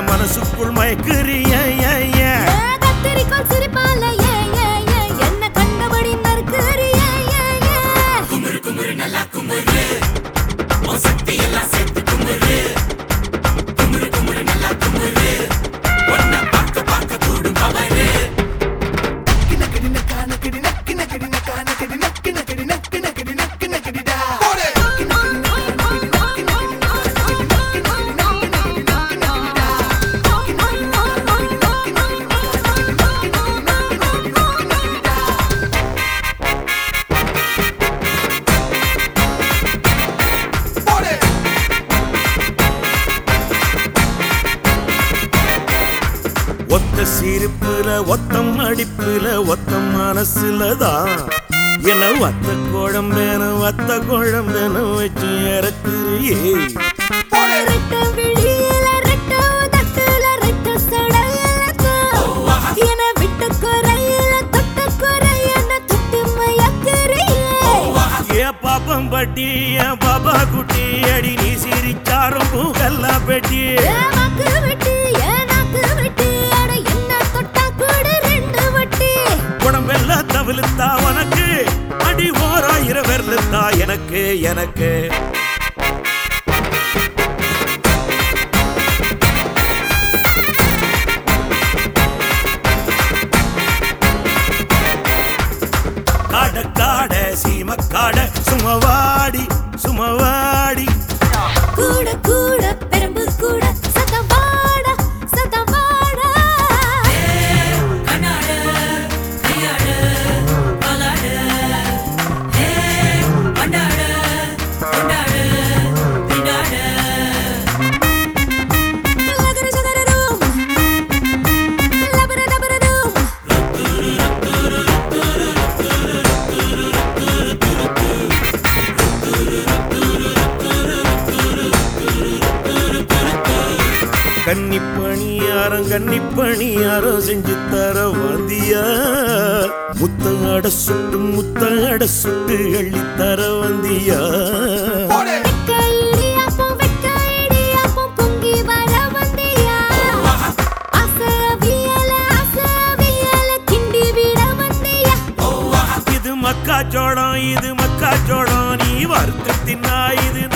மனசுக்குள் மயக்குறிய கத்திரிக்கோள் சிரிப்பால ஏ ஏ ஏ என்ன கண்டபடி நறுக்குறி ஏ ஏ ஏ ஒத்த சிரிப்புல ஒத்தம் அடிப்புல ஒத்தம் மனசுல தான் என்ன வத்த குழம்பேன வத்த குழம்பேன வச்சு இறக்குறியே ரெட்ட விழியில ரெட்ட உதட்டுல ரெட்ட சடையலக்கு என விட்ட குறையில தொட்ட குறையன தொட்டு மயக்குறியே ஏ பாப்பம் பட்டி ஏன் பாப்பா குட்டி அடி நீ சிரிச்சாரும் பூகல்லா பெட்டி ஏனாக்கு வெட்டி ஏனாக்கு வெட்டி அட என்ன தொட்டா கூட ரெண்டு வட்டி உடம்பெல்லாம் தவிழுத்தா உனக்கு அடி ஓராயிரம் வெர்லுத்தா எனக்கு எனக்கு காட காட சீம காட சுமவாடி சுமவாடி கூட கூட பெரம்பு கூட சதவாட சதவாட லகர சகரரும் லபர லபரரும் கன்னி பணியாரம் கன்னி பணியாரம் செஞ்சு தர வந்தியா முத்த அட சுட்டு முத்த அட சுட்டு அள்ளி தர வந்தியா வெக்க இடியாப்பம் வெக்க இடியாப்பம் பொங்கி வர வந்தியா அசவியல அசவியல கிண்டி விட வந்தியா இது மக்காச்சோளம் இது மக்காச்சோளம் நீ வறுத்து தின்னா இது